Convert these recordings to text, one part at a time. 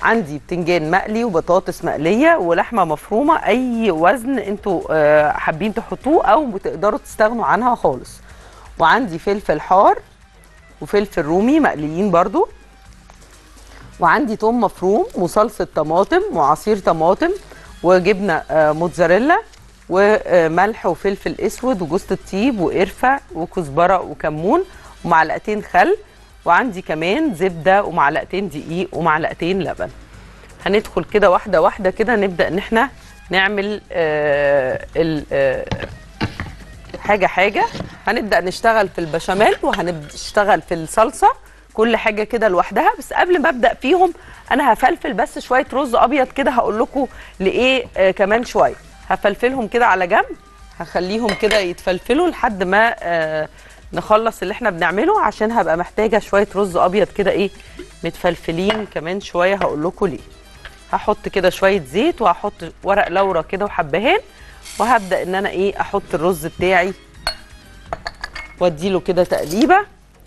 عندي بتنجان مقلي وبطاطس مقليه ولحمه مفرومه اي وزن انتوا آه، حابين تحطوه او تقدروا تستغنوا عنها خالص وعندي فلفل حار وفلفل رومي مقليين برضو وعندي توم مفروم وصلصه طماطم وعصير طماطم وجبنه آه، موتزاريلا وملح وفلفل اسود وجوز الطيب وقرفه وكزبره وكمون ومعلقتين خل وعندي كمان زبده ومعلقتين دقيق ومعلقتين لبن هندخل كده واحده واحده كده نبدا ان احنا نعمل آه ال آه حاجه حاجه هنبدا نشتغل في البشاميل وهنشتغل في الصلصه كل حاجه كده لوحدها بس قبل ما ابدا فيهم انا هفلفل بس شويه رز ابيض كده هقول لكم لايه آه كمان شويه هفلفلهم كده على جنب هخليهم كده يتفلفلوا لحد ما آه نخلص اللي احنا بنعمله عشان هبقى محتاجه شويه رز ابيض كده ايه متفلفلين كمان شويه هقول لكم ليه هحط كده شويه زيت وهحط ورق لورا كده وحبهان وهبدا ان انا ايه احط الرز بتاعي واديله كده تقليبه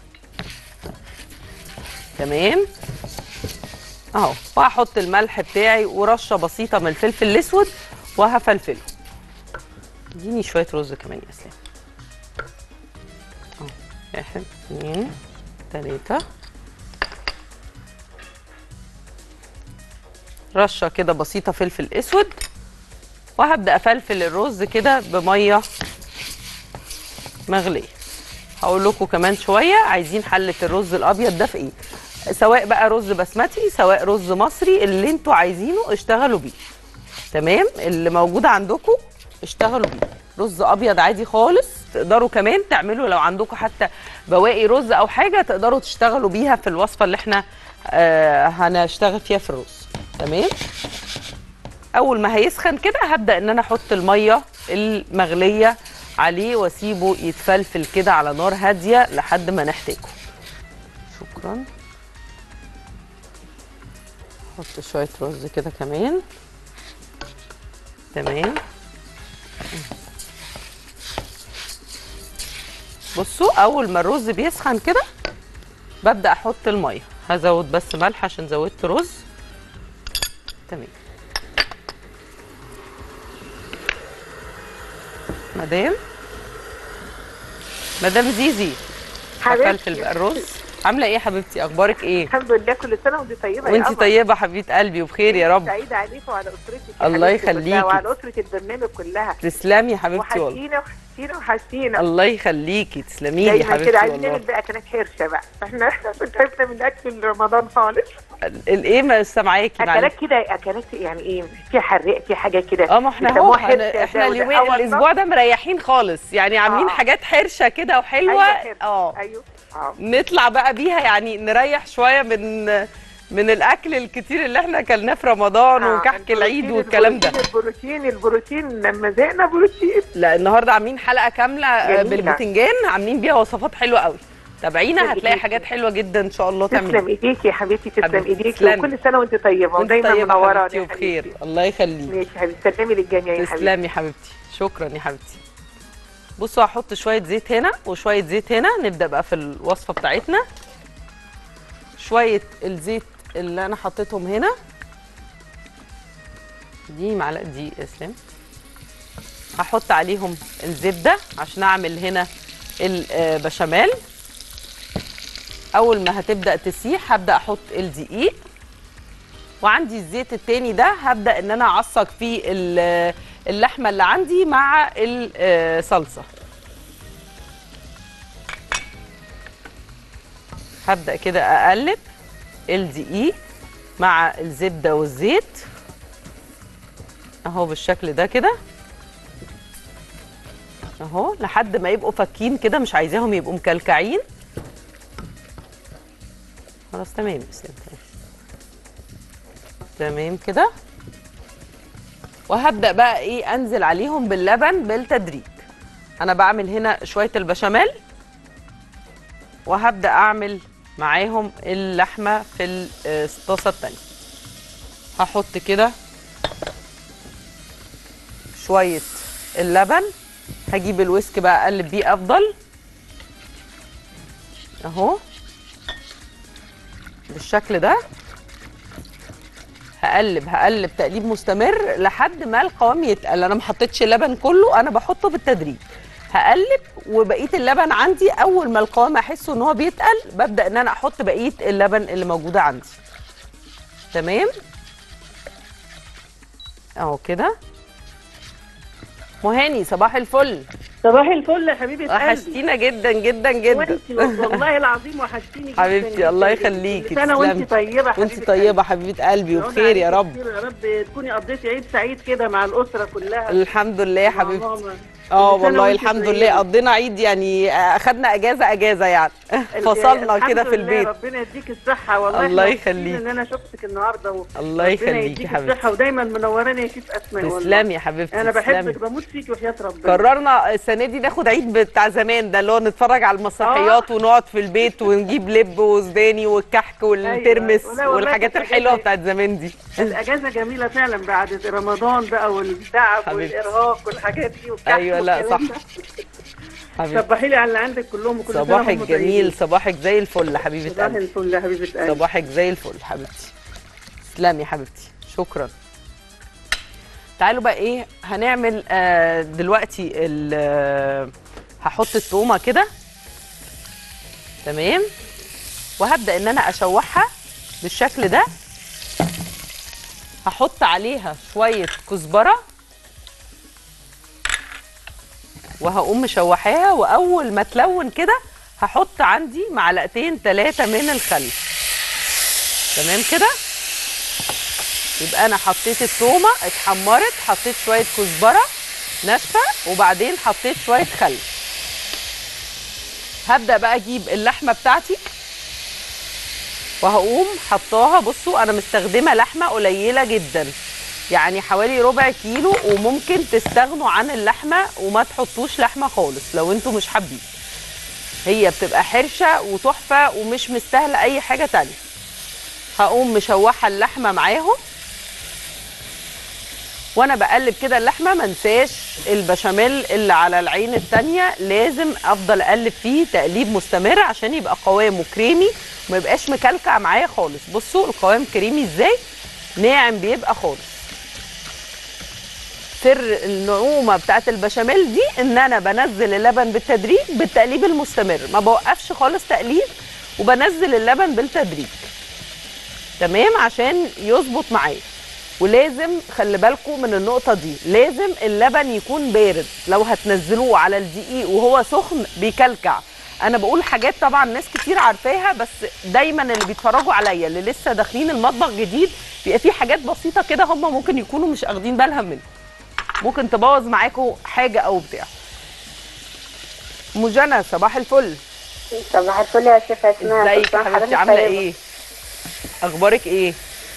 تمام اهو وهحط الملح بتاعي ورشه بسيطه من الفلفل الاسود وهفلفله اديني شويه رز كمان يا اسلام اهو واحد اتنين تلاته رشه كده بسيطه فلفل اسود وهبدا افلفل الرز كده بميه مغليه هقول لكم كمان شويه عايزين حله الرز الابيض ده في ايه سواء بقى رز بسمتي سواء رز مصري اللي انتوا عايزينه اشتغلوا بيه تمام اللي موجود عندكم اشتغلوا بيه رز ابيض عادي خالص تقدروا كمان تعملوا لو عندكم حتى بواقي رز او حاجه تقدروا تشتغلوا بيها في الوصفه اللي احنا آه هنشتغل فيها في الرز تمام اول ما هيسخن كده هبدا ان انا احط الميه المغليه عليه واسيبه يتفلفل كده على نار هاديه لحد ما نحتاجه شكرا احط شويه رز كده كمان تمام بصوا اول ما الرز بيسخن كده ببدا احط الميه هزود بس ملح عشان زودت رز تمام مدام مدام زيزي هفلفل حبيبتي بقى الرز عامله ايه يا حبيبتي اخبارك ايه الحمد لله كل سنه وانت طيبه يا وانت قمر. طيبه حبيبه قلبي وبخير يا رب سعيده عليك وعلى اسرتك يا الله حبيبتي كلها يخليكي. وعلى اسره البرنامج كلها تسلمي يا حبيبتي والله وحشينا وحشينا وحشينا الله يخليكي تسلمي لي يا دايما حبيبتي كده عايزين والله نعمل بقى اكلات حرشه بقى احنا احنا تعبنا من اكل رمضان خالص الايه ما سامعاكي معلش اكلات كده اكلات يعني ايه فيها حراق في حاجه كده اه ما احنا اهو بيسموها احنا, حرشة احنا ده وده. اليومين آه والله. الاسبوع ده مريحين خالص يعني عاملين آه. حاجات حرشه كده وحلوه ايوه حرشة. اه ايوه اه نطلع بقى بيها يعني نريح شويه من من الاكل الكتير اللي احنا اكلناه في رمضان آه، وكحك العيد البروتين- والكلام ده البروتين البروتين لما زهقنا بروتين لا النهارده عاملين حلقه كامله آه، جميلة. بالبتنجان عاملين بيها وصفات حلوه قوي تابعينا تسلم هتلاقي إيديكي. حاجات حلوه جدا ان شاء الله تسلم تعملي ايديكي يا حبيبتي تسلم حبيبتي، ايديكي تسلمي. وكل سنه وانت طيبه وانت ودايما طيبه منورانا حبيبتي يا وبخير حبيبتي. الله يخليك ماشي يا حبيبتي سلمي للجميع يا حبيبتي تسلمي يا حبيبتي شكرا يا حبيبتي بصوا هحط شويه زيت هنا وشويه زيت هنا نبدا بقى في الوصفه بتاعتنا شويه الزيت اللي انا حطيتهم هنا دي معلقه دي اسلام هحط عليهم الزبده عشان اعمل هنا البشاميل اول ما هتبدا تسيح هبدا احط الدقيق وعندي الزيت التاني ده هبدا ان انا اعصق فيه ال- اللحمه اللي عندي مع الصلصه هبدا كده اقلب الدقيق مع الزبده والزيت اهو بالشكل ده كده اهو لحد ما يبقوا فكين كده مش عايزاهم يبقوا مكلكعين خلاص تمام اسلام تمام تمام كده وهبدا بقى ايه انزل عليهم باللبن بالتدريج انا بعمل هنا شويه البشاميل وهبدا اعمل معاهم اللحمه في الطاسه التانيه هحط كده شويه اللبن هجيب الويسك بقى اقلب بيه افضل اهو بالشكل ده هقلب هقلب تقليب مستمر لحد ما القوام يتقل انا ما حطيتش اللبن كله انا بحطه بالتدريج هقلب وبقيه اللبن عندي اول ما القوام احسه ان هو بيتقل ببدا ان انا احط بقيه اللبن اللي موجوده عندي تمام اهو كده مهاني صباح الفل صباح الفل يا حبيبه قلبي وحشتينا جدا جدا جدا وانت والله العظيم وحشتيني جدا حبيبتي، جداً الله جداً. يخليكي، كل سنه تسلمي. وانت طيبه حبيبه وانت طيبه حبيبه قلبي قلبي. وبخير يا رب كتير يا رب تكوني قضيتي عيد سعيد كده مع الاسره كلها الحمد لله يا مع حبيبتي ماما. اه كل سنة والله وانت الحمد طيبة. لله قضينا عيد يعني اخدنا اجازه اجازه يعني فصلنا الحمد كده في لله، البيت ربنا يديك الصحه والله الله إحنا مبسوطين يخليك. ان انا شفتك النهارده و... الله ربنا يخليكي يديك حبيبتي الصحه ودايما منوراني يا شيف اسماء والله. تسلمي يا حبيبتي انا تسلمي. بحبك بموت فيك وحياه ربنا قررنا السنه دي ناخد عيد بتاع زمان ده اللي هو نتفرج على المسرحيات ونقعد في البيت ونجيب لب وزداني والكحك والترمس ولا والله والحاجات كانت الحلوه أجازة- بتاعت زمان دي الاجازه جميله فعلا بعد رمضان بقى والتعب حبيبتي. والارهاق والحاجات دي والكحك ايوه لا والكلام صح ده. حبيبتي صبحي لي على اللي عندك كلهم وكل سنة صباحك وهم جميل طيبين. صباحك زي الفل حبيبه صباح قلبي الفل يا حبيبه قلبي صباحك زي الفل حبيبتي تسلمي يا حبيبتي شكرا تعالوا بقى ايه هنعمل آه دلوقتي ال- آه، هحط التومه كده تمام وهبدا ان انا اشوحها بالشكل ده هحط عليها شويه كزبره وهقوم مشوحاها واول ما تلون كده هحط عندي معلقتين ثلاثه من الخل تمام كده يبقى انا حطيت التومه اتحمرت حطيت شويه كزبره ناشفه وبعدين حطيت شويه خل هبدا بقى اجيب اللحمه بتاعتي وهقوم حطاها بصوا انا مستخدمه لحمه قليله جدا يعني حوالي ربع كيلو وممكن تستغنوا عن اللحمه وما تحطوش لحمه خالص لو انتوا مش حابين هي بتبقى حرشه وتحفه ومش مستاهله اي حاجه تانية هقوم مشوحه اللحمه معاهم وانا بقلب كده اللحمه ما انساش البشاميل اللي على العين التانية لازم افضل اقلب فيه تقليب مستمر عشان يبقى قوامه كريمي وما يبقاش مكلكع معايا خالص بصوا القوام كريمي ازاي ناعم بيبقى خالص سر النعومه بتاعت البشاميل دي ان انا بنزل اللبن بالتدريج بالتقليب المستمر ما بوقفش خالص تقليب وبنزل اللبن بالتدريج تمام عشان يظبط معايا ولازم خلي بالكم من النقطة دي لازم اللبن يكون بارد لو هتنزلوه على الدقيق وهو سخن بيكلكع انا بقول حاجات طبعا ناس كتير عارفاها بس دايما اللي بيتفرجوا عليا اللي لسه داخلين المطبخ جديد بيبقى في حاجات بسيطة كده هم ممكن يكونوا مش اخدين بالهم منها ممكن تبوظ معاكم حاجة او بتاع ام جنى صباح الفل صباح الفل يا شيخ اسماء ازيك كل يا سنة حبيبتي حضرتك عاملة طيبة. ايه اخبارك ايه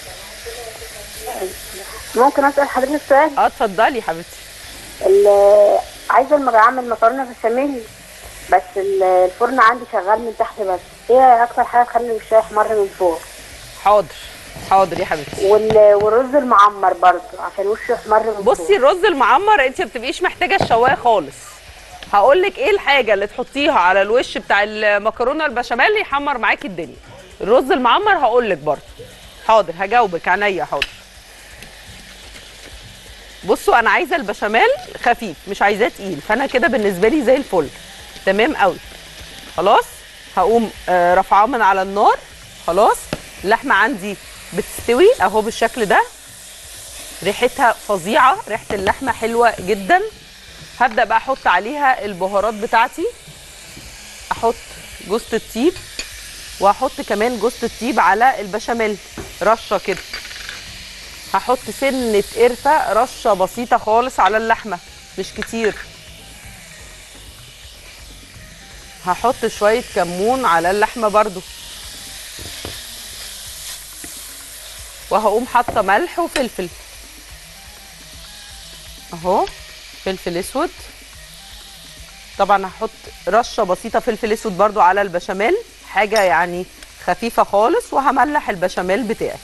ممكن اسال حضرتك سؤال اه اتفضلي يا حبيبتي ال- عايزه الم- اعمل مكرونه بشاميل بس ال- الفرن عندي شغال من تحت بس ايه اكتر حاجه تخلي وشها يحمر من فوق حاضر حاضر يا حبيبتي وال- والرز المعمر برضه عشان وشه يحمر من فوق بصي الرز المعمر انت ما بتبقيش محتاجه الشوايه خالص هقول لك ايه الحاجه اللي تحطيها على الوش بتاع المكرونه البشاميل يحمر معاكي الدنيا الرز المعمر هقول لك برضه حاضر هجاوبك عينيا حاضر بصوا انا عايزه البشاميل خفيف مش عايزاه تقيل فانا كده بالنسبه لي زي الفل تمام قوي خلاص هقوم آه، رافعاه من على النار خلاص اللحمه عندي بتستوي اهو بالشكل ده ريحتها فظيعه ريحه اللحمه حلوه جدا هبدا بقى احط عليها البهارات بتاعتي احط جوز الطيب وهحط كمان جوز الطيب على البشاميل رشه كده هحط سنه قرفه رشه بسيطه خالص على اللحمه مش كتير هحط شويه كمون على اللحمه برضو وهقوم حاطه ملح وفلفل اهو فلفل اسود طبعا هحط رشه بسيطه فلفل اسود برضو على البشاميل حاجه يعني خفيفه خالص وهملح البشاميل بتاعي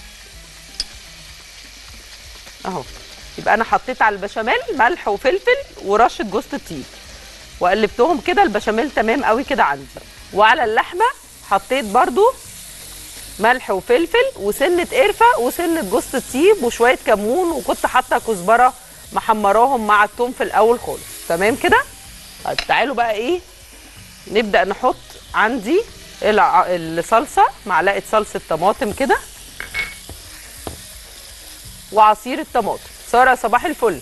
اهو يبقى انا حطيت على البشاميل ملح وفلفل ورشه جوز الطيب وقلبتهم كده البشاميل تمام قوي كده عندي وعلى اللحمه حطيت برضو ملح وفلفل وسنه قرفه وسنه جوز الطيب وشويه كمون وكنت حاطه كزبره محمراهم مع التوم في الاول خالص تمام كده طيب تعالوا بقى ايه نبدا نحط عندي الع- الصلصه معلقه صلصه طماطم كده وعصير الطماطم ساره صباح الفل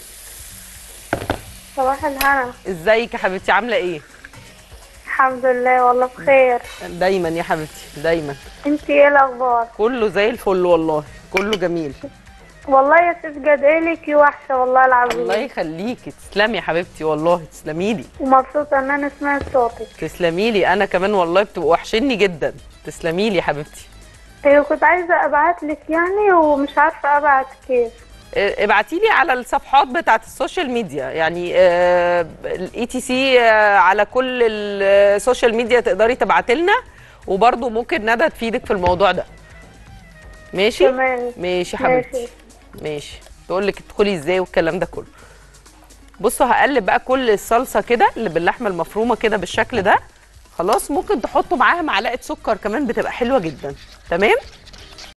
صباح الهنا ازيك يا حبيبتي عامله ايه الحمد لله والله بخير دايما يا حبيبتي دايما انت ايه الاخبار كله زي الفل والله كله جميل والله يا ست جدعلك وحشه والله العظيم الله يخليكي تسلمي يا حبيبتي والله تسلمي لي ومبسوطه ان انا سمعت صوتك تسلمي لي انا كمان والله بتبقوا وحشني جدا تسلمي لي يا حبيبتي ايوه كنت عايزه ابعت لك يعني ومش عارفه ابعت كيف ابعتي لي على الصفحات بتاعت السوشيال ميديا يعني الاي تي سي على كل السوشيال ميديا تقدري تبعتي لنا وبرده ممكن ندى تفيدك في الموضوع ده ماشي تمام ماشي يا حبيبتي ماشي. ماشي تقول لك ادخلي ازاي والكلام ده كله بصوا هقلب بقى كل الصلصه كده اللي باللحمه المفرومه كده بالشكل ده خلاص ممكن تحطوا معاها معلقه سكر كمان بتبقى حلوه جدا تمام